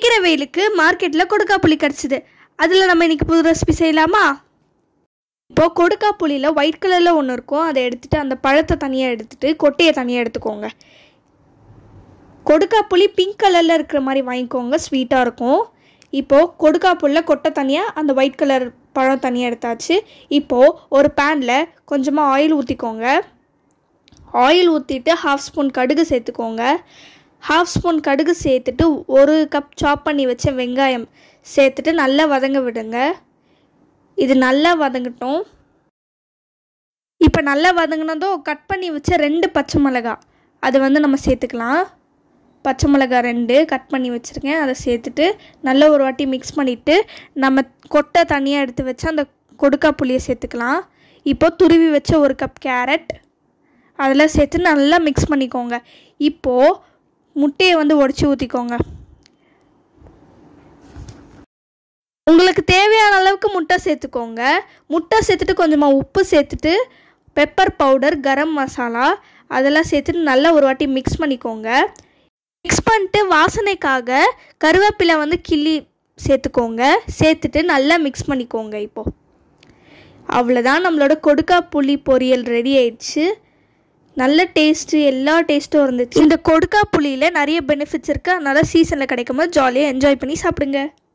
அடிக்கிற வெயிலுக்கு மார்க்கெட்டில் கொடுக்கா புளி கிடச்சிது அதில் நம்ம இன்னைக்கு புது ரெசிபி செய்யலாமா இப்போது கொடுக்கா புளியில் ஒயிட் கலரில் ஒன்று இருக்கும் அதை எடுத்துகிட்டு அந்த பழத்தை தனியாக எடுத்துட்டு கொட்டையை தனியாக எடுத்துக்கோங்க கொடுக்கா புளி பிங்க் கலரில் இருக்கிற மாதிரி வாங்கிக்கோங்க ஸ்வீட்டாக இருக்கும் இப்போது கொடுக்கா புல்லில் கொட்டை தனியாக அந்த ஒயிட் கலர் பழம் தனியாக எடுத்தாச்சு இப்போது ஒரு பேனில் கொஞ்சமாக ஆயில் ஊற்றிக்கோங்க ஆயில் ஊற்றிட்டு ஹாஃப் ஸ்பூன் கடுகு சேர்த்துக்கோங்க ஹாஃப் ஸ்பூன் கடுகு சேர்த்துட்டு ஒரு கப் சாப் பண்ணி வச்ச வெங்காயம் சேர்த்துட்டு நல்லா வதங்க விடுங்க இது நல்லா வதங்கட்டும் இப்போ நல்லா வதங்கினதும் கட் பண்ணி வச்ச ரெண்டு பச்சை மிளகாய் அது வந்து நம்ம சேர்த்துக்கலாம் பச்சை மிளகாய் ரெண்டு கட் பண்ணி வச்சுருக்கேன் அதை சேர்த்துட்டு நல்லா ஒரு வாட்டி மிக்ஸ் பண்ணிவிட்டு நம்ம கொட்டை தனியாக எடுத்து வச்ச அந்த கொடுக்கா புளியை சேர்த்துக்கலாம் இப்போ துருவி வச்ச ஒரு கப் கேரட் அதெல்லாம் சேர்த்து நல்லா மிக்ஸ் பண்ணிக்கோங்க இப்போது முட்டையை வந்து உடச்சி ஊற்றிக்கோங்க உங்களுக்கு தேவையான அளவுக்கு முட்டை சேர்த்துக்கோங்க முட்டை சேர்த்துட்டு கொஞ்சமாக உப்பு சேர்த்துட்டு பெப்பர் பவுடர் கரம் மசாலா அதெல்லாம் சேர்த்துட்டு நல்லா ஒரு வாட்டி மிக்ஸ் பண்ணிக்கோங்க மிக்ஸ் பண்ணிட்டு வாசனைக்காக கருவேப்பிலை வந்து கிள்ளி சேர்த்துக்கோங்க சேர்த்துட்டு நல்லா மிக்ஸ் பண்ணிக்கோங்க இப்போது அவ்வளோதான் நம்மளோட கொடுக்கா புளி பொரியல் ரெடி ஆயிடுச்சு நல்ல டேஸ்ட்டு எல்லா டேஸ்ட்டும் இருந்துச்சு இந்த கொடுக்கா புளியில் நிறைய பெனிஃபிட்ஸ் இருக்குது அதனால் சீசனில் கிடைக்கும் போது ஜாலியாக என்ஜாய் பண்ணி சாப்பிடுங்க